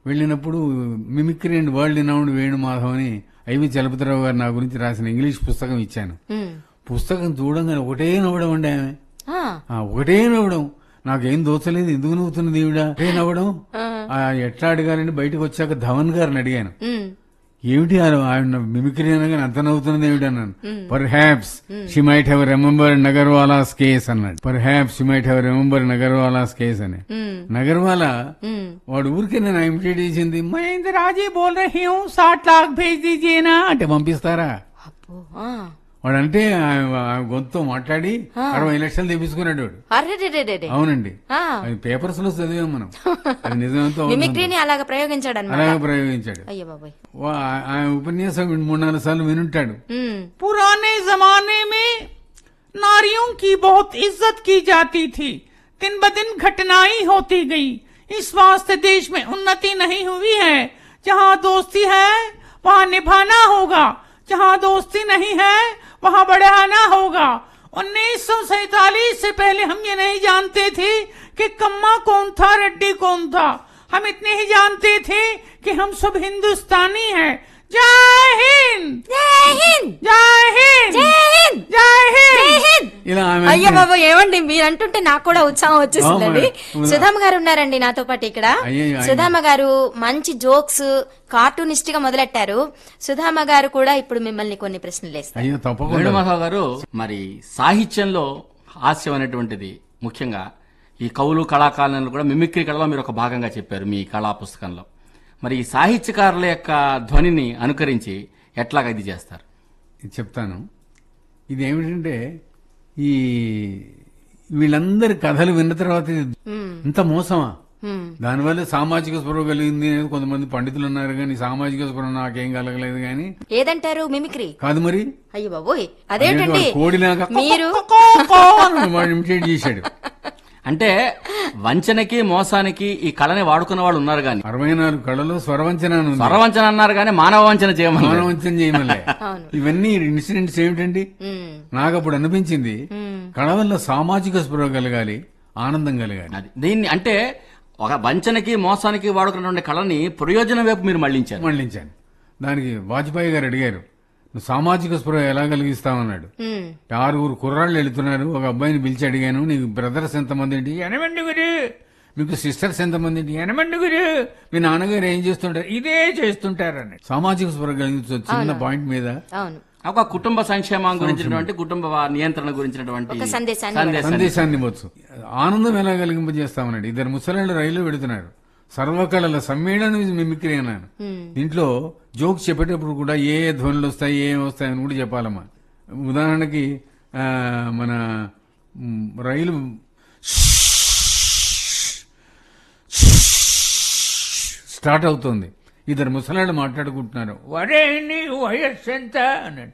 వెళ్ళినప్పుడు mimicry and world renowned Venumadhav అని I V Chalapathirao గారు నా గురించి రాసిన ఇంగ్లీష్ పుస్తకం ఇచ్చాను ఉమ్. పుస్తకం చూడంగానే ఒకటే నవ్వడం అండి ఆమె ఆ, ఆ, ఒకటే నవ్వడం నాకేం దోచలేదు ఎందుకు నవ్వుతున్నది ఈవిడ ఒకటే నవ్వడం ఆ, ఎట్లా అడగాలని బయటకు వచ్చాక ధవన్ గారిని అడిగాను ఉమ్. ఏమిటి ఆయన ఆయన మిమిక్రీ అనగానే అంత నవ్వుతున్నది ఏమిటి అన్నాను perhaps she might have remember Nagarwala's case అన్నాడు perhaps she might have remember Nagarwala's case అని ఉమ్. నగర్వాలా ఉమ్. వాడు ఊరికే నేను ఇమిటేట్ చేసింది మహేంద్ర రాజే బోల్ రహీ హూ సాట్ లాక్ భేజ్ దీజియేనా అంటే పంపిస్తారా అబ్బో ఆ. వాడు అంటే గొంతు మాట్లాడి అరవై లక్షలు తెప్పించుకున్నాడు వాడు అర్రెరెరెరెరె. అవునండి ఆ. అది పేపర్స్ లో చదివాం మనం అది నిజంతో అవుతుందో. మిమిక్రీని అలాగ ప్రయోగించాడు అనమాట అలాగే ప్రయోగించాడు అయ్యో బాబాయ్ వా- ఆ ఉపన్యాసం మూడు నాలుగు సార్లు వినుంటాడు ఉమ్. पुराने जमाने में नारियों की बहुत इज्जत की जाती थी दिन ब दिन घटनाएं होती गई इस वास्ते देश में उन्नति नहीं हुई है जहाँ दोस्ती है वहाँ निभाना होगा जहाँ दोस्ती नहीं है वहाँ बढ़ाना होगा उन्नीस सौ सैतालीस से पहले हम ये नहीं जानते थे कि कम्मा कौन था रेड्डी कौन था हम इतने ही जानते थे कि हम सब हिंदुस्तानी हैं जय हिंद జై హింద్ జై హింద్ జై హింద్ జై హింద్ జై హింద్ ఇలా ఆమె అయ్యో బాబు ఏమండి మీరు అంటుంటే నాకు కూడా ఉత్సాహం వచ్చేసిందండి అవునా? సుధామ గారు ఉన్నారండి నాతో పాటు ఇక్కడ అయ్యయ్యో, ఆయన- సుధామ గారు మంచి జోక్స్ కార్టూనిస్ట్ గా మొదలెట్టారు సుధామ గారు కూడా ఇప్పుడు మిమ్మల్ని కొన్ని ప్రశ్నలు వేస్తారు అయ్యో తప్పకుండా వేణుమాధవ్ గారు మరి సాహిత్యంలో హాస్యం అనేటువంటిది ముఖ్యంగా ఈ కవులు కళాకారులను కూడా మిమిక్రీ కళలో మీరు ఒక భాగంగా చెప్పారు మీ కళా పుస్తకంలో మరి ఈ సాహిత్యకారుల యొక్క ధ్వనిని అనుకరించి ఎట్లాగా ఇది చేస్తారు ఇది చెప్తాను ఇది ఏమిటంటే ఈ వీళ్ళందరి కథలు విన్న తర్వాత ఇది ఇంత మోసమా హ్మ్. దానివల్ల సామాజిక స్పృహ కలిగింది అనేది కొంతమంది పండితులు ఉన్నారు కానీ సామాజిక స్పృహ నాకేం కలగలేదు కానీ ఏదంటారు మిమిక్రీ కాదు మరి అయ్యో బాబోయ్ అదేంటండి వాడు కోడిలాగా మీరు వాడు ఇమిటేట్ చేశాడు అంటే వంచనకి మోసానికి ఈ కళని వాడుకున్న వాళ్ళు ఉన్నారు గాని అరవై నాలుగు కళలో స్వరవంచన అని ఉంది. స్వరవంచన అన్నారు కానీ మానవ వంచన చేయమన్నారు మానవంచన చేయమలే అవును. ఇవన్నీ ఇన్సిడెంట్స్ ఏమిటండి ఉమ్, నాకు అప్పుడు అనిపించింది ఉమ్, కళ వల్ల సామాజిక స్పృహ కలగాలి ఆనందం కలగాలి అది దీన్ని అంటే ఒక వంచనకి మోసానికి వాడుకున్నటువంటి కళని ప్రయోజనం వైపు మీరు మళ్లించారు మళ్ళించాను దానికి వాజ్పేయి గారు అడిగారు నువ్వు సామాజిక స్పృహ ఎలా కలిగిస్తావన్నాడు ఉమ్, ఆరుగురు కుర్రాళ్ళు వెళుతున్నారు ఒక అబ్బాయిని పిలిచి అడిగాను నీకు బ్రదర్స్ ఎంతమంది ఏంటి ఎనమండి గురు మీకు సిస్టర్స్ ఎంతమంది ఏంటి ఎనమండి గురు మీ నాన్నగారు ఏం చేస్తుంటారు ఇదే చేస్తుంటారని సామాజిక స్పృహ కలిగించవచ్చు చిన్న పాయింట్ మీద అవును ఒక కుటుంబ సంక్షేమం గురించినటువంటి కుటుంబ నియంత్రణ గురించినటువంటి ఒక సందేశాన్ని సందేశాన్ని సందేశాన్ని ఇవ్వచ్చు ఆనందం ఎలా కలిగింపజేస్తామన్నాడు ఇద్దరు ముసలాళ్ళు రైలు పెడుతున్నారు సర్వకళల సమ్మేళనం ఇది మిమిక్రీ అన్నాను దీంట్లో జోక్స్ చెప్పేటప్పుడు కూడా ఏ ఏ ధ్వనులు వస్తాయి ఏం వస్తాయని కూడా చెప్పాలమ్మా ఉదాహరణకి ఆ, మన మ్, రైలు స్టార్ట్ అవుతుంది ఇద్దరు ముసలాళ్ళు మాట్లాడుకుంటున్నారు వరే నీ వయస్సు ఎంత అన్నాడు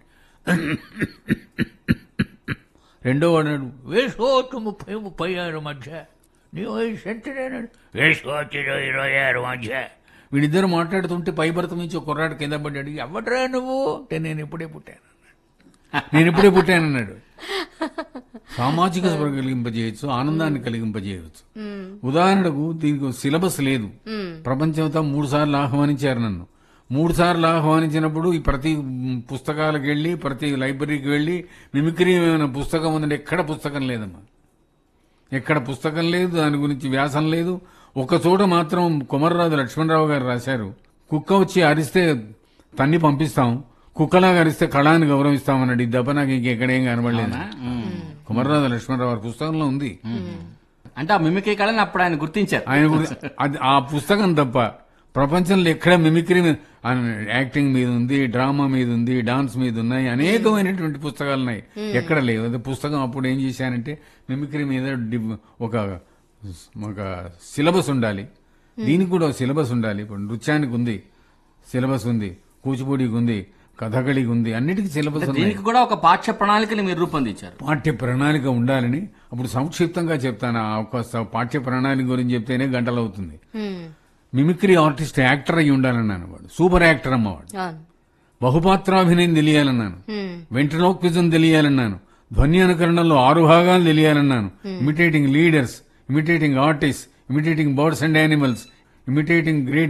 రెండో వాడు వేసుకోవచ్చు ముప్పై ముప్పై ఆరు మధ్య నీ వయసు ఎంతనేనాడు వేసుకోవచ్చు ఇరవై ఇరవై ఆరు మధ్య వీడిద్దరు మాట్లాడుతుంటే పై భర్త నుంచి ఒక కుర్రాడు కింద పడ్డాడు ఎవడరా నువ్వు అంటే నేను ఇప్పుడే పుట్టాను అన్నాడు. నేను ఇప్పుడే పుట్టానన్నాడు సామాజిక స్పృహ కలిగింపజేయచ్చు ఆనందాన్ని కలిగింపజేయవచ్చు ఉదాహరణకు దీనికి ఒక సిలబస్ లేదు ప్రపంచంతో మూడు సార్లు ఆహ్వానించారు నన్ను మూడు సార్లు ఆహ్వానించినప్పుడు ఈ ప్రతి పుస్తకాలకు వెళ్ళి ప్రతి లైబ్రరీకి వెళ్ళి మిమిక్రీ ఏమైనా పుస్తకం ఉందంటే ఎక్కడ పుస్తకం లేదమ్మా ఎక్కడ పుస్తకం లేదు దాని గురించి వ్యాసం లేదు ఒక చోట మాత్రం కుమర్రాజు లక్ష్మణరావు గారు రాశారు కుక్క వచ్చి అరిస్తే తన్ని పంపిస్తాం కుక్కలాగా అరిస్తే కళాన్ని గౌరవిస్తామన్నాడు ఈ దెబ్బ నాకు ఇంకెక్కడేం కనబడలేదు కుమర్రాజు లక్ష్మణరావు గారి పుస్తకంలో ఉంది అంటే ఆ మిమిక్రీ కళని అప్పుడు ఆయన గుర్తించారు ఆయన గురి- అది ఆ పుస్తకం తప్ప ప్రపంచంలో ఎక్కడ మిమిక్రీ మీద ఆయన యాక్టింగ్ మీద ఉంది డ్రామా మీద ఉంది డాన్స్ మీద ఉన్నాయి అనేకమైనటువంటి పుస్తకాలు ఉన్నాయి ఎక్కడ లేవు అదే పుస్తకం అప్పుడు ఏం చేశానంటే మిమిక్రీ మీద డి- ఒక ఒక సిలబస్ ఉండాలి దీనికి కూడా ఒక సిలబస్ ఉండాలి ఇప్పుడు నృత్యానికి ఉంది సిలబస్ ఉంది కూచిపూడికి ఉంది కథకళికి ఉంది అన్నిటికీ సిలబస్ ఉన్నాయి దీనికి కూడా ఒక పాఠ్య ప్రణాళికని మీరు రూపొందించారు పాఠ్య ప్రణాళిక ఉండాలని అప్పుడు సంక్షిప్తంగా చెప్తాను ఆ ఒక్క స- పాఠ్య ప్రణాళిక గురించి చెప్తేనే గంటలు అవుతుంది ఉమ్, మిమిక్రీ ఆర్టిస్ట్ యాక్టర్ అయి ఉండాలన్నాను వాడు సూపర్ యాక్టర్ అమ్మవాడు అవును బహుపాత్రాభినయం తెలియాలన్నాను ఉమ్, వెంట్రలోక్విజం తెలియాలన్నాను ధ్వని అనుకరణలో ఆరు భాగాలు తెలియాలన్నాను imitating leaders imitating artist imitating birds and animals imitating great